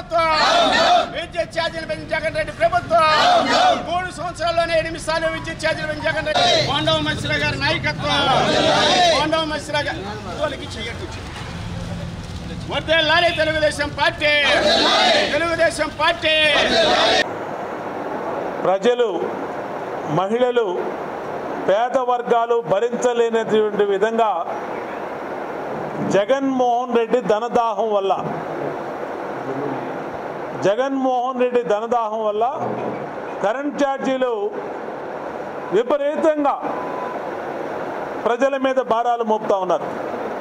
ప్రభుత్వం విద్యుత్ ఛార్జీలు పెంచిన జగన్ రెడ్డి ప్రభుత్వం మూడు సంవత్సరాల్లోనే ఎనిమిది సార్లు విద్యుత్ ఛార్జీలు పెంచిన జగన్ రెడ్డి పాండవ మత్స్యరావు గారి నాయకత్వం పాండవ మత్స్యరావు గారి వాళ్ళకి చెయ్యట్టు వర్దే లాలే తెలుగుదేశం పార్టీ తెలుగుదేశం పార్టీ ప్రజలు మహిళలు పేద వర్గాలు భరించలేనటువంటి విధంగా జగన్మోహన్ రెడ్డి ధనదాహం వల్ల జగన్మోహన్ రెడ్డి ధనదాహం వల్ల కరెంట్ ఛార్జీలు విపరీతంగా ప్రజల మీద భారాలు మోపుతా ఉన్నారు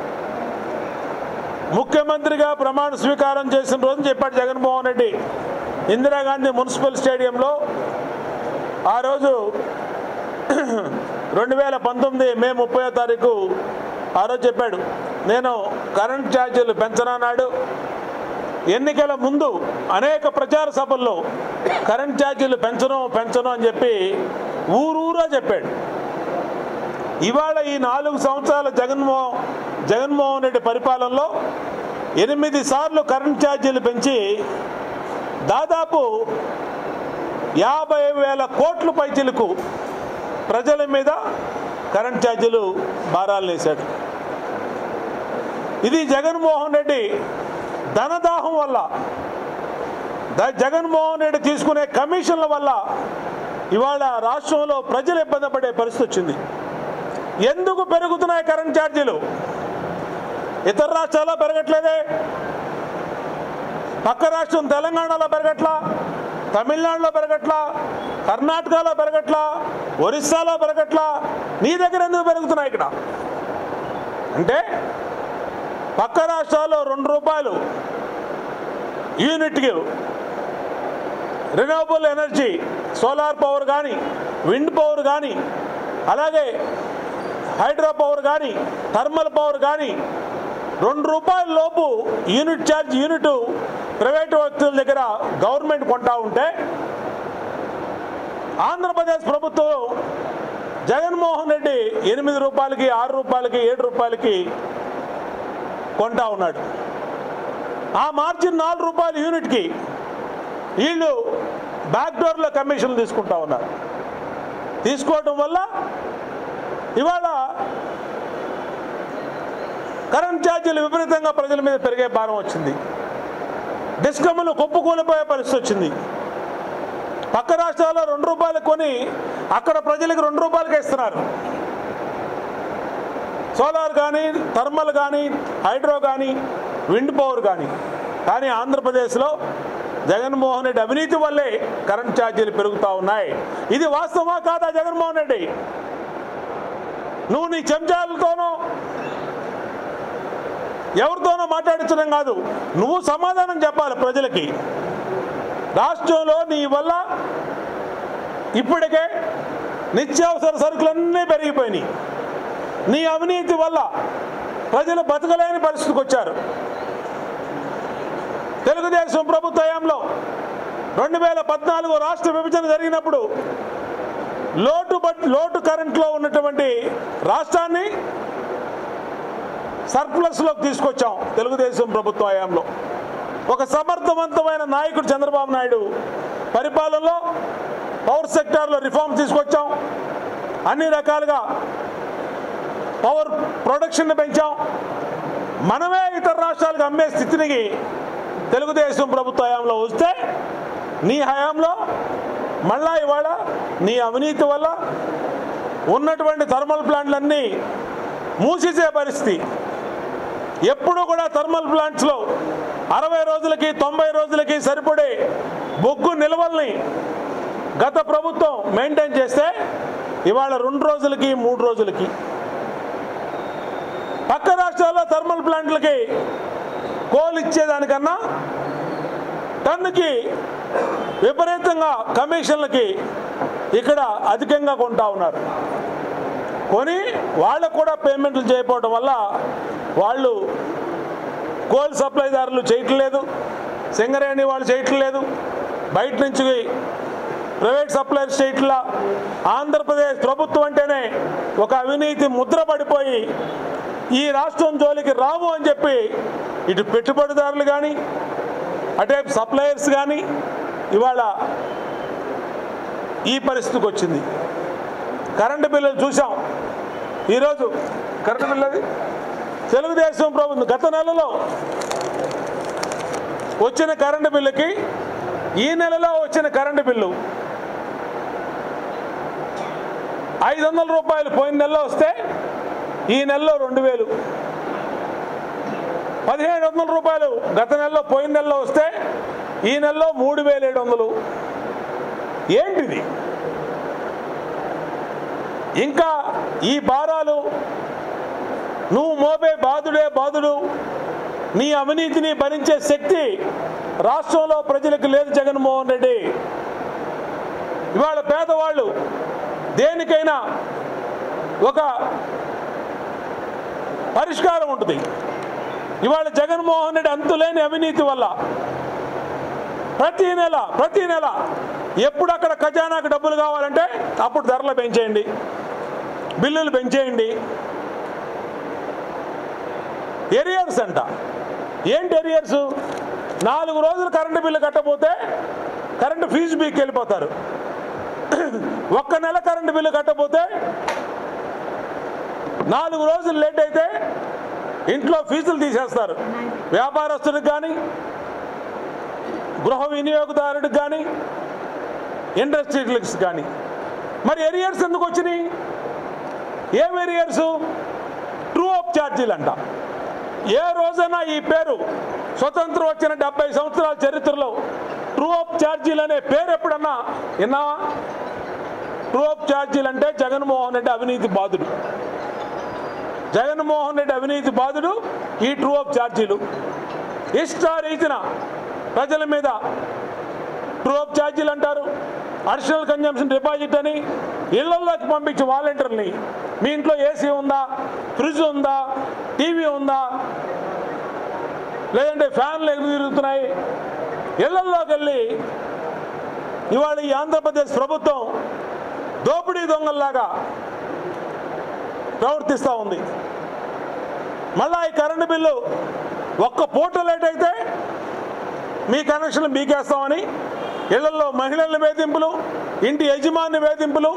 ముఖ్యమంత్రిగా ప్రమాణ స్వీకారం చేసిన రోజు చెప్పాడు జగన్మోహన్ రెడ్డి ఇందిరాగాంధీ మున్సిపల్ స్టేడియంలో ఆ రోజు రెండు వేల పంతొమ్మిది మే ముప్పై తారీఖు ఆ రోజు చెప్పాడు నేను కరెంట్ ఛార్జీలు పెంచనన్నాడు ఎన్నికల ముందు అనేక ప్రచార సభల్లో కరెంట్ ఛార్జీలు పెంచను పెంచను అని చెప్పి ఊరూరా చెప్పాడు ఇవాళ ఈ నాలుగు సంవత్సరాల జగన్మోహన్ జగన్మోహన్ రెడ్డి పరిపాలనలో ఎనిమిది సార్లు కరెంట్ ఛార్జీలు పెంచి దాదాపు యాభై వేల కోట్ల పైచిలకు ప్రజల మీద కరెంట్ ఛార్జీలు భారాలు వేశాడు ఇది జగన్మోహన్ రెడ్డి ధనదాహం వల్ల ద- జగన్మోహన్ రెడ్డి తీసుకునే కమిషన్ల వల్ల ఇవాళ రాష్ట్రంలో ప్రజలు ఇబ్బంది పడే పరిస్థితి వచ్చింది ఎందుకు పెరుగుతున్నాయి కరెంట్ ఛార్జీలు ఇతర రాష్ట్రాల్లో పెరగట్లేదే పక్క రాష్ట్రం తెలంగాణలో పెరగట్లా తమిళనాడులో పెరగట్లా కర్ణాటకలో పెరగట్లా ఒరిస్సాలో పెరగట్లా నీ దగ్గర ఎందుకు పెరుగుతున్నాయి ఇక్కడ అంటే పక్క రాష్ట్రాల్లో రెండు రూపాయలు యూనిట్కి రినవబుల్ ఎనర్జీ సోలార్ పవర్ కానీ విండ్ పవర్ కానీ అలాగే హైడ్రో పవర్ కానీ థర్మల్ పవర్ కానీ రెండు రూపాయల లోపు యూనిట్ ఛార్జ్ యూనిట్ ప్రైవేట్ వ్యక్తుల దగ్గర గవర్నమెంట్ కొంటా ఉంటే ఆంధ్రప్రదేశ్ ప్రభుత్వం జగన్మోహన్ రెడ్డి ఎనిమిది రూపాయలకి ఆరు రూపాయలకి ఏడు రూపాయలకి కొంటా ఉన్నాడు ఆ మార్జిన్ నాలుగు రూపాయల యూనిట్కి వీళ్ళు బ్యాక్డోర్లో కమిషన్లు తీసుకుంటా ఉన్నారు తీసుకోవటం వల్ల ఇవాళ కరెంట్ ఛార్జీలు విపరీతంగా ప్రజల మీద పెరిగే భారం వచ్చింది డిస్కమ్లు కుప్పకూలిపోయే పరిస్థితి వచ్చింది పక్క రాష్ట్రాల్లో రెండు రూపాయలు కొని అక్కడ ప్రజలకు రెండు రూపాయలకి ఇస్తున్నారు సోలార్ కానీ థర్మల్ కానీ హైడ్రో కానీ విండ్ పవర్ కానీ కానీ ఆంధ్రప్రదేశ్లో జగన్మోహన్ రెడ్డి అవినీతి వల్లే కరెంట్ ఛార్జీలు పెరుగుతూ ఉన్నాయి ఇది వాస్తవమా కాదా జగన్మోహన్ రెడ్డి నువ్వు నీ చెంచాలతోనో ఎవరితోనో మాట్లాడించడం కాదు నువ్వు సమాధానం చెప్పాలి ప్రజలకి రాష్ట్రంలో నీ వల్ల ఇప్పటికే నిత్యావసర సరుకులన్నీ పెరిగిపోయినాయి నీ అవినీతి వల్ల ప్రజలు బతకలేని పరిస్థితికి వచ్చారు తెలుగుదేశం ప్రభుత్వ హయాంలో రెండు వేల పద్నాలుగు రాష్ట్ర విభజన జరిగినప్పుడు లోటు బట్ లోటు కరెంట్లో ఉన్నటువంటి రాష్ట్రాన్ని సర్ప్లస్లోకి తీసుకొచ్చాం తెలుగుదేశం ప్రభుత్వ హయాంలో ఒక సమర్థవంతమైన నాయకుడు చంద్రబాబు నాయుడు పరిపాలనలో పవర్ సెక్టార్లో రిఫార్మ్ తీసుకొచ్చాం అన్ని రకాలుగా పవర్ ప్రొడక్షన్ పెంచాం మనమే ఇతర రాష్ట్రాలకు అమ్మే స్థితిని తెలుగుదేశం ప్రభుత్వ హయాంలో వస్తే నీ హయాంలో మళ్ళా ఇవాళ నీ అవినీతి వల్ల ఉన్నటువంటి థర్మల్ ప్లాంట్లన్నీ మూసేసే పరిస్థితి ఎప్పుడు కూడా థర్మల్ ప్లాంట్స్లో అరవై రోజులకి తొంభై రోజులకి సరిపడే బొగ్గు నిల్వల్ని గత ప్రభుత్వం మెయింటైన్ చేస్తే ఇవాళ రెండు రోజులకి మూడు రోజులకి పక్క రాష్ట్రాల్లో థర్మల్ ప్లాంట్లకి కోల్ ఇచ్చేదానికన్నా టన్నుకి విపరీతంగా కమిషన్లకి ఇక్కడ అధికంగా కొంటా ఉన్నారు కొని వాళ్ళకు కూడా పేమెంట్లు చేయకపోవడం వల్ల వాళ్ళు కోల్ సప్లైదారులు చేయట్లేదు సింగరేణి వాళ్ళు చేయట్లేదు బయట నుంచి ప్రైవేట్ సప్లైర్స్ చేయట్లా ఆంధ్రప్రదేశ్ ప్రభుత్వం అంటేనే ఒక అవినీతి ముద్ర పడిపోయి ఈ రాష్ట్రం జోలికి రాము అని చెప్పి ఇటు పెట్టుబడిదారులు కానీ అటే సప్లయర్స్ కానీ ఇవాళ ఈ పరిస్థితికి వచ్చింది కరెంటు బిల్లులు చూసాం ఈరోజు కరెంటు బిల్లు అది తెలుగుదేశం ప్రభుత్వం గత నెలలో వచ్చిన కరెంటు బిల్లుకి ఈ నెలలో వచ్చిన కరెంటు బిల్లు ఐదు వందల రూపాయలు పోయిన నెలలో వస్తే ఈ నెలలో రెండు వేలు పదిహేడు వందల రూపాయలు గత నెలలో పోయిన నెలలో వస్తే ఈ నెలలో మూడు వేల ఏడు వందలు ఏంటిది ఇంకా ఈ భారాలు నువ్వు మోపే బాధుడే బాధుడు నీ అవినీతిని భరించే శక్తి రాష్ట్రంలో ప్రజలకు లేదు జగన్మోహన్ రెడ్డి ఇవాళ పేదవాళ్ళు దేనికైనా ఒక పరిష్కారం ఉంటుంది ఇవాళ జగన్మోహన్ రెడ్డి అంతులేని అవినీతి వల్ల ప్రతి నెల ప్రతి నెల ఎప్పుడు అక్కడ ఖజానాకు డబ్బులు కావాలంటే అప్పుడు ధరలు పెంచేయండి బిల్లులు పెంచేయండి ఎరియర్స్ అంట ఏంటి ఎరియర్స్ నాలుగు రోజులు కరెంటు బిల్లు కట్టకపోతే కరెంటు ఫీజు బీకి వెళ్ళిపోతారు ఒక్క నెల కరెంటు బిల్లు కట్టకపోతే నాలుగు రోజులు లేట్ అయితే ఇంట్లో ఫీజులు తీసేస్తారు వ్యాపారస్తుడికి కానీ గృహ వినియోగదారుడికి కానీ ఇండస్ట్రియలిస్ట్ కానీ మరి ఎరియర్స్ ఎందుకు వచ్చినాయి ఏం ఎరియర్స్ ట్రూ అప్ ఛార్జీలు అంట ఏ రోజైనా ఈ పేరు స్వతంత్రం వచ్చిన డెబ్బై సంవత్సరాల చరిత్రలో ట్రూ అప్ ఛార్జీలు అనే పేరు ఎప్పుడన్నా విన్నావా ట్రూ అప్ ఛార్జీలు అంటే జగన్మోహన్ రెడ్డి అవినీతి బాధుడు జగన్మోహన్ రెడ్డి అవినీతి బాధుడు ఈ ట్రూ అప్ ఛార్జీలు ఇష్టారీతిన ప్రజల మీద ట్రూ అప్ ఛార్జీలు అంటారు అడిషనల్ కన్జంప్షన్ డిపాజిట్ అని ఇళ్లలోకి పంపించి వాలంటీర్ని మీ ఇంట్లో ఏసీ ఉందా ఫ్రిడ్జ్ ఉందా టీవీ ఉందా లేదంటే ఫ్యాన్లు ఎగురు తిరుగుతున్నాయి ఇళ్లల్లోకి వెళ్ళి ఇవాళ ఈ ఆంధ్రప్రదేశ్ ప్రభుత్వం దోపిడీ దొంగల్లాగా ప్రవర్తిస్తూ ఉంది మళ్ళా ఈ కరెంటు బిల్లు ఒక్క పూట లేట్ అయితే మీ కనెక్షన్లు మీకేస్తామని ఇళ్లలో మహిళల వేధింపులు ఇంటి యజమాని వేధింపులు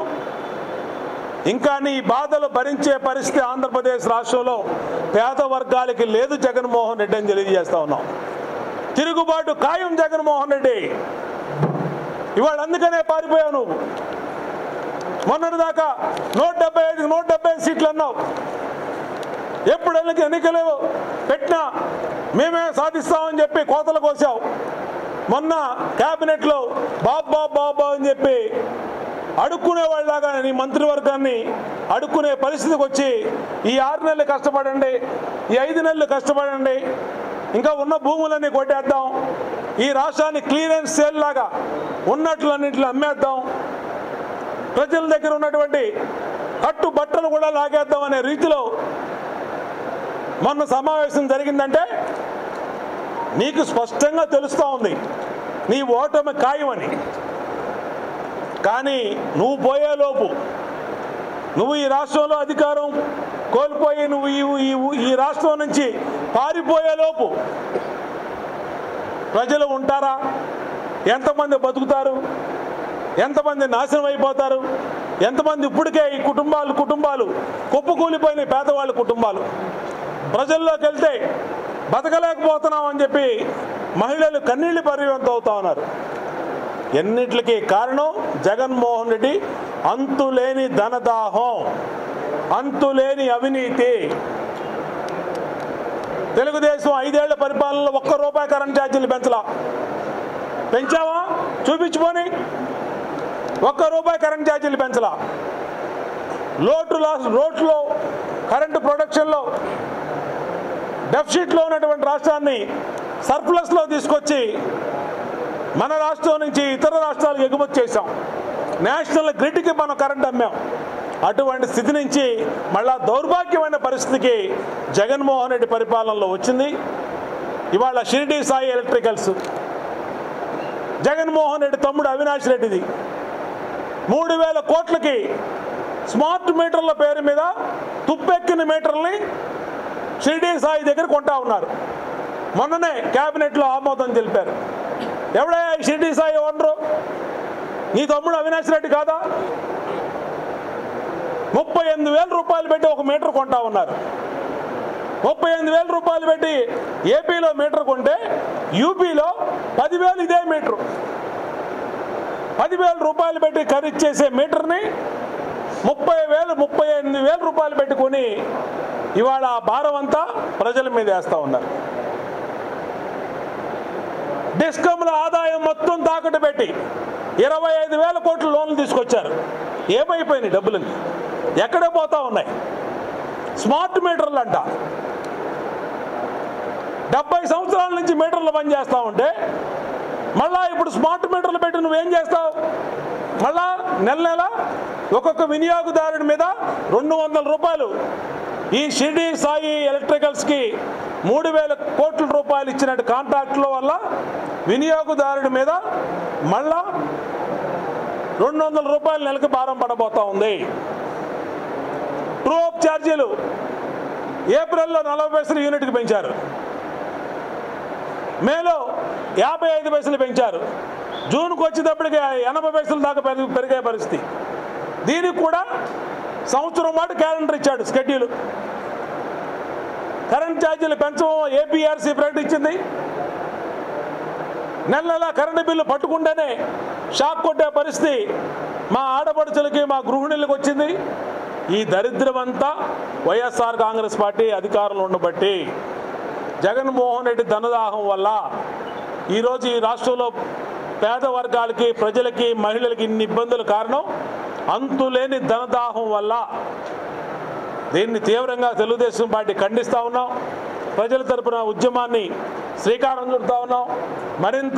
ఇంకా నీ బాధలు భరించే పరిస్థితి ఆంధ్రప్రదేశ్ రాష్ట్రంలో పేద వర్గాలకి లేదు జగన్మోహన్ రెడ్డి అని తెలియజేస్తా ఉన్నాం తిరుగుబాటు ఖాయం జగన్మోహన్ రెడ్డి ఇవాళ అందుకనే పారిపోయావు నువ్వు మొన్నటి దాకా నూట డెబ్బై ఐదు నూట డెబ్బై ఐదు సీట్లు అన్నావు ఎప్పుడు ఎన్నిక ఎన్నికలు పెట్టినా మేమే సాధిస్తామని చెప్పి కోతలు కోసావు మొన్న క్యాబినెట్లో బాబు బాబు బాబు అని చెప్పి అడుక్కునే వాళ్ళలాగా నీ మంత్రివర్గాన్ని అడుక్కునే పరిస్థితికి వచ్చి ఈ ఆరు నెలలు కష్టపడండి ఈ ఐదు నెలలు కష్టపడండి ఇంకా ఉన్న భూములన్నీ కొట్టేద్దాం ఈ రాష్ట్రాన్ని క్లియరెన్స్ సేల్ లాగా ఉన్నట్లన్నింటిని అమ్మేద్దాం ప్రజల దగ్గర ఉన్నటువంటి కట్టు బట్టలు కూడా లాగేద్దాం అనే రీతిలో మొన్న సమావేశం జరిగిందంటే నీకు స్పష్టంగా తెలుస్తూ ఉంది నీ ఓటమి ఖాయమని కానీ నువ్వు పోయేలోపు నువ్వు ఈ రాష్ట్రంలో అధికారం కోల్పోయి నువ్వు ఈ ఈ- ఈ రాష్ట్రం నుంచి పారిపోయేలోపు ప్రజలు ఉంటారా ఎంతమంది బతుకుతారు ఎంతమంది నాశనం అయిపోతారు ఎంతమంది ఇప్పటికే ఈ కుటుంబాలు కుటుంబాలు కుప్పకూలిపోయిన పేదవాళ్ళ కుటుంబాలు ప్రజల్లోకి వెళ్తే బతకలేకపోతున్నాం అని చెప్పి మహిళలు కన్నీళ్లు పరివంతం అవుతా ఉన్నారు ఎన్నిటికి కారణం జగన్మోహన్ రెడ్డి అంతులేని ధనదాహం అంతులేని అవినీతి తెలుగుదేశం ఐదేళ్ల పరిపాలనలో ఒక్క రూపాయి కరెంట్ ఛార్జీలు పెంచలా పెంచావా చూపించుకొని ఒక్క రూపాయి కరెంట్ ఛార్జీలు పెంచలా లోటు లాస్ రోడ్లో కరెంటు ప్రొడక్షన్లో డెఫిసిట్లో ఉన్నటువంటి రాష్ట్రాన్ని సర్ప్లస్లో తీసుకొచ్చి మన రాష్ట్రం నుంచి ఇతర రాష్ట్రాలకు ఎగుమతి చేశాం నేషనల్ గ్రిడ్కి మనం కరెంట్ అమ్మాం అటువంటి స్థితి నుంచి మళ్ళా దౌర్భాగ్యమైన పరిస్థితికి జగన్మోహన్ రెడ్డి పరిపాలనలో వచ్చింది ఇవాళ షిరిడి సాయి ఎలక్ట్రికల్స్ జగన్మోహన్ రెడ్డి తమ్ముడు అవినాష్ రెడ్డిది మూడు వేల కోట్లకి స్మార్ట్ మీటర్ల పేరు మీద తుప్పెక్కిన మీటర్ని షిరిడి సాయి దగ్గర కొంటా ఉన్నారు మొన్ననే క్యాబినెట్లో ఆమోదం తెలిపారు ఎవడయ్యా ఈ షిరిడి సాయి ఓనరు నీ తమ్ముడు అవినాష్ రెడ్డి కాదా ముప్పై ఎనిమిది వేల రూపాయలు పెట్టి ఒక మీటర్ కొంటా ఉన్నారు ముప్పై ఎనిమిది వేల రూపాయలు పెట్టి ఏపీలో మీటర్ కొంటే యూపీలో పదివేలు ఇదే మీటరు పదివేల రూపాయలు పెట్టి ఖరీదు చేసే మీటర్ని ముప్పై వేలు ముప్పై ఎనిమిది వేల రూపాయలు పెట్టుకొని ఇవాళ ఆ భారం అంతా ప్రజల మీద వేస్తూ ఉన్నారు డిస్కంల ఆదాయం మొత్తం తాకట్టు పెట్టి ఇరవై ఐదు వేల కోట్ల లోన్లు తీసుకొచ్చారు ఏమైపోయినాయి డబ్బులన్నీ ఎక్కడే పోతా ఉన్నాయి స్మార్ట్ మీటర్లు అంట డెబ్బై సంవత్సరాల నుంచి మీటర్లు బంద్ చేస్తా ఉంటే మళ్ళా ఇప్పుడు స్మార్ట్ మీటర్లు పెట్టి నువ్వేం చేస్తావు మళ్ళా నెల నెల ఒక్కొక్క వినియోగదారుడి మీద రెండు వందల రూపాయలు ఈ షిరిడి సాయి ఎలక్ట్రికల్స్కి మూడు వేల కోట్ల రూపాయలు ఇచ్చినట్టు కాంట్రాక్టుల వల్ల వినియోగదారుడి మీద మళ్ళా రెండు వందల రూపాయలు నెలకు భారం పడబోతా ఉంది ట్రూ అప్ ఛార్జీలు ఏప్రిల్లో నలభై పైసలు యూనిట్కి పెంచారు మేలో యాభై ఐదు పైసలు పెంచారు జూన్కి వచ్చేటప్పటికి ఎనభై పైసల దాకా పెరిగి పెరిగే పరిస్థితి దీనికి కూడా సంవత్సరం పాటు క్యాలెండర్ ఇచ్చాడు స్కెడ్యూల్ కరెంట్ ఛార్జీలు పెంచడం ఏపీఆర్సీ ప్రకటించింది నెల నెల కరెంటు బిల్లు పట్టుకుంటేనే షాక్ కొట్టే పరిస్థితి మా ఆడపడుచులకి మా గృహిణులకు వచ్చింది ఈ దరిద్రం అంతా వైఎస్ఆర్ కాంగ్రెస్ పార్టీ అధికారంలో ఉండబట్టి జగన్మోహన్ రెడ్డి ధనదాహం వల్ల ఈరోజు ఈ రాష్ట్రంలో పేద వర్గాలకి ప్రజలకి మహిళలకి ఇన్ని ఇబ్బందులు కారణం అంతులేని ధనదాహం వల్ల దీన్ని తీవ్రంగా తెలుగుదేశం పార్టీ ఖండిస్తూ ఉన్నాం ప్రజల తరపున ఉద్యమాన్ని శ్రీకారం చుడుతూ ఉన్నాం మరింత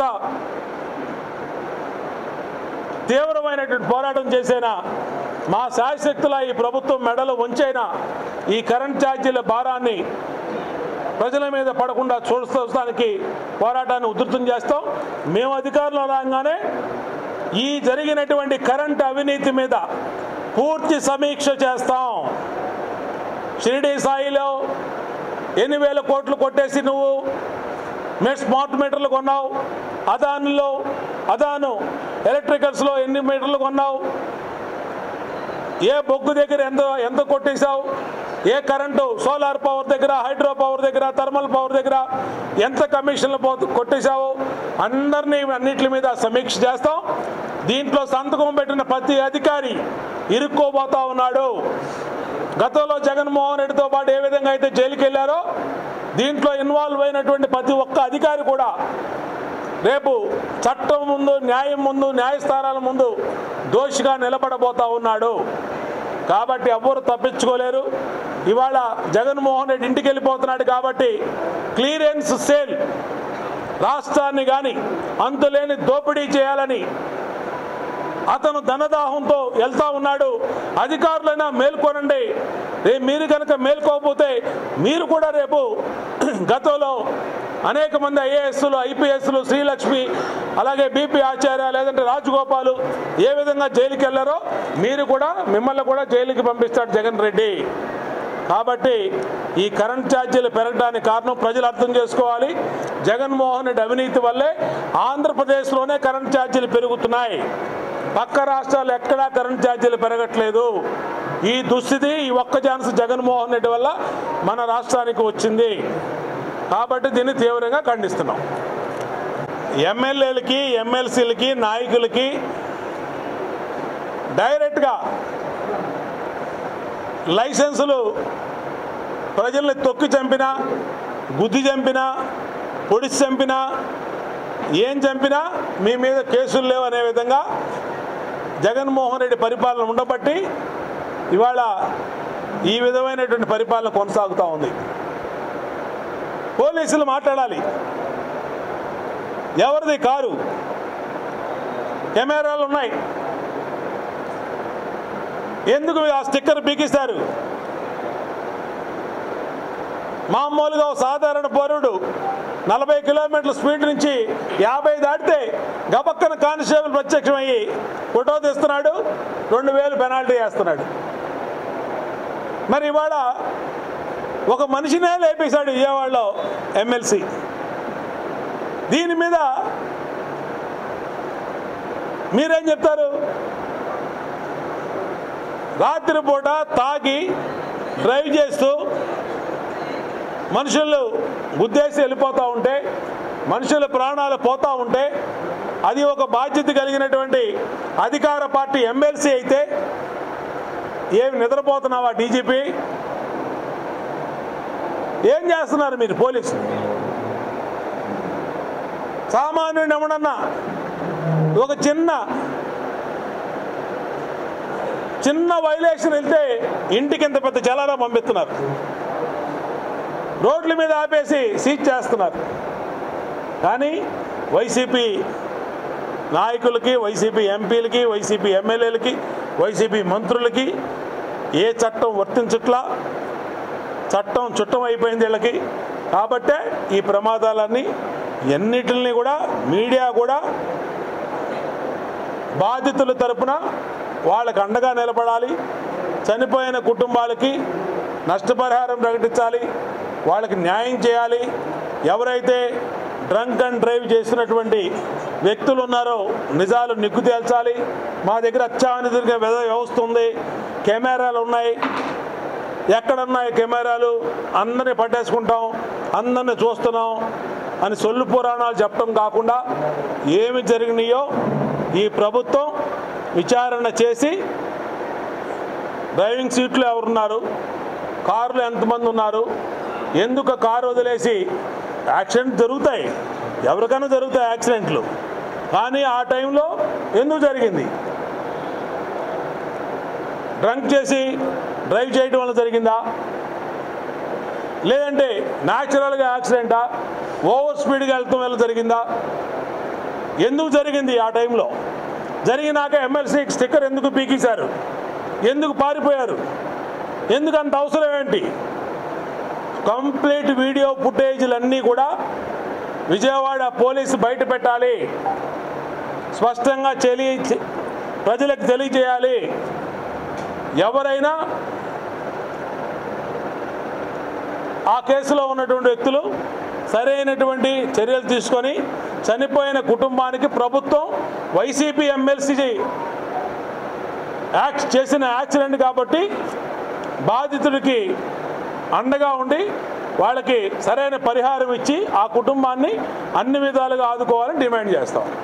తీవ్రమైనటువంటి పోరాటం చేసేనా మా శాయశక్తుల ఈ ప్రభుత్వం మెడలు వంచైనా ఈ కరెంట్ ఛార్జీల భారాన్ని ప్రజల మీద పడకుండా చూడడానికి పోరాటాన్ని ఉధృతం చేస్తాం మేము అధికారంలో రాగానే ఈ జరిగినటువంటి కరెంట్ అవినీతి మీద పూర్తి సమీక్ష చేస్తాం షిరిడి సాయిలో ఎన్ని వేల కోట్లు కొట్టేసి నువ్వు మీరు స్మార్ట్ మీటర్లు కొన్నావు అదానిలో అదాను ఎలక్ట్రికల్స్లో ఎన్ని మీటర్లు కొన్నావు ఏ బొగ్గు దగ్గర ఎంత ఎంత కొట్టేశావు ఏ కరెంటు సోలార్ పవర్ దగ్గర హైడ్రో పవర్ దగ్గర థర్మల్ పవర్ దగ్గర ఎంత కమిషన్లు పో కొట్టేశావు అందరినీ అన్నిటి మీద సమీక్ష చేస్తాం దీంట్లో సంతకం పెట్టిన ప్రతి అధికారి ఇరుక్కోబోతా ఉన్నాడు గతంలో జగన్మోహన్ రెడ్డితో పాటు ఏ విధంగా అయితే జైలుకి వెళ్ళారో దీంట్లో ఇన్వాల్వ్ అయినటువంటి ప్రతి ఒక్క అధికారి కూడా రేపు చట్టం ముందు న్యాయం ముందు న్యాయస్థానాల ముందు దోషిగా నిలబడబోతా ఉన్నాడు కాబట్టి ఎవ్వరు తప్పించుకోలేరు ఇవాళ జగన్మోహన్ రెడ్డి ఇంటికి వెళ్ళిపోతున్నాడు కాబట్టి క్లియరెన్స్ సేల్ రాష్ట్రాన్ని కానీ అంతులేని దోపిడీ చేయాలని అతను ధనదాహంతో వెళ్తా ఉన్నాడు అధికారులైనా మేల్కొనండి రేపు మీరు కనుక మేల్కోకపోతే మీరు కూడా రేపు గతంలో అనేక మంది ఐఏఎస్లు ఐపీఎస్లు శ్రీలక్ష్మి అలాగే బీపీ ఆచార్య లేదంటే రాజగోపాలు ఏ విధంగా జైలుకి వెళ్ళారో మీరు కూడా మిమ్మల్ని కూడా జైలుకి పంపిస్తాడు జగన్ రెడ్డి కాబట్టి ఈ కరెంట్ ఛార్జీలు పెరగడానికి కారణం ప్రజలు అర్థం చేసుకోవాలి జగన్మోహన్ రెడ్డి అవినీతి వల్లే ఆంధ్రప్రదేశ్లోనే కరెంట్ ఛార్జీలు పెరుగుతున్నాయి పక్క రాష్ట్రాలు ఎక్కడా కరెంట్ ఛార్జీలు పెరగట్లేదు ఈ దుస్థితి ఈ ఒక్క ఛాన్స్ జగన్మోహన్ రెడ్డి వల్ల మన రాష్ట్రానికి వచ్చింది కాబట్టి దీన్ని తీవ్రంగా ఖండిస్తున్నాం ఎమ్మెల్యేలకి ఎమ్మెల్సీలకి నాయకులకి డైరెక్ట్గా లైసెన్సులు ప్రజల్ని తొక్కి చంపినా గుద్ది చంపినా పొడిచి చంపినా ఏం చంపినా మీ మీద కేసులు లేవు అనే విధంగా జగన్మోహన్ రెడ్డి పరిపాలన ఉండబట్టి ఇవాళ ఈ విధమైనటువంటి పరిపాలన కొనసాగుతూ ఉంది పోలీసులు మాట్లాడాలి ఎవరిది కారు కెమెరాలు ఉన్నాయి ఎందుకు ఆ స్టిక్కర్ పీకిస్తారు మామూలుగా ఓ సాధారణ పౌరుడు నలభై కిలోమీటర్ల స్పీడ్ నుంచి యాభై దాటితే గబక్కన కానిస్టేబుల్ ప్రత్యక్షమయ్యి ఫోటో తీస్తున్నాడు రెండు వేలు పెనాల్టీ వేస్తున్నాడు మరి ఇవాళ ఒక మనిషినే లేపేశాడు విజయవాడలో ఎమ్మెల్సీ దీని మీద మీరేం చెప్తారు రాత్రిపూట తాగి డ్రైవ్ చేస్తూ మనుషులు గుద్దేసి వెళ్ళిపోతూ ఉంటే మనుషుల ప్రాణాలు పోతూ ఉంటే అది ఒక బాధ్యత కలిగినటువంటి అధికార పార్టీ ఎమ్మెల్సీ అయితే ఏమి నిద్రపోతున్నావా డీజీపీ ఏం చేస్తున్నారు మీరు పోలీసులు సామాన్యుడు ఎవడన్నా ఒక చిన్న చిన్న వైలేషన్ వెళ్తే ఇంటికి ఇంత పెద్ద జలారా పంపిస్తున్నారు రోడ్ల మీద ఆపేసి సీజ్ చేస్తున్నారు కానీ వైసీపీ నాయకులకి వైసీపీ ఎంపీలకి వైసీపీ ఎమ్మెల్యేలకి వైసీపీ మంత్రులకి ఏ చట్టం వర్తించట్లా చట్టం చుట్టం అయిపోయింది వీళ్ళకి కాబట్టే ఈ ప్రమాదాలన్నీ ఎన్నిటిని కూడా మీడియా కూడా బాధితుల తరపున వాళ్ళకి అండగా నిలబడాలి చనిపోయిన కుటుంబాలకి నష్టపరిహారం ప్రకటించాలి వాళ్ళకి న్యాయం చేయాలి ఎవరైతే డ్రంక్ అండ్ డ్రైవ్ చేసినటువంటి వ్యక్తులు ఉన్నారో నిజాలు నిగ్గు తేల్చాలి మా దగ్గర అత్యాధునిక వ్యవస్థ ఉంది కెమెరాలు ఉన్నాయి ఎక్కడున్నాయి కెమెరాలు అందరిని పట్టేసుకుంటాం అందరిని చూస్తున్నాం అని సొల్లు పురాణాలు చెప్పడం కాకుండా ఏమి జరిగినాయో ఈ ప్రభుత్వం విచారణ చేసి డ్రైవింగ్ సీట్లు ఎవరున్నారు కారులో ఎంతమంది ఉన్నారు ఎందుకు ఆ కారు వదిలేసి యాక్సిడెంట్ జరుగుతాయి ఎవరికైనా జరుగుతాయి యాక్సిడెంట్లు కానీ ఆ టైంలో ఎందుకు జరిగింది డ్రంక్ చేసి డ్రైవ్ చేయడం వల్ల జరిగిందా లేదంటే న్యాచురల్గా యాక్సిడెంటా ఓవర్ స్పీడ్గా వెళ్తాం వల్ల జరిగిందా ఎందుకు జరిగింది ఆ టైంలో జరిగినాక ఎమ్మెల్సీ స్టిక్కర్ ఎందుకు పీకేశారు ఎందుకు పారిపోయారు ఎందుకు అంత అవసరం ఏంటి కంప్లీట్ వీడియో ఫుటేజీలన్నీ కూడా విజయవాడ పోలీసు బయట పెట్టాలి స్పష్టంగా తెలియ ప్రజలకు తెలియజేయాలి ఎవరైనా ఆ కేసులో ఉన్నటువంటి వ్యక్తులు సరైనటువంటి చర్యలు తీసుకొని చనిపోయిన కుటుంబానికి ప్రభుత్వం వైసీపీ ఎమ్మెల్సీ యాక్ట్ చేసిన యాక్సిడెంట్ కాబట్టి బాధితుడికి అండగా ఉండి వాళ్ళకి సరైన పరిహారం ఇచ్చి ఆ కుటుంబాన్ని అన్ని విధాలుగా ఆదుకోవాలని డిమాండ్ చేస్తాం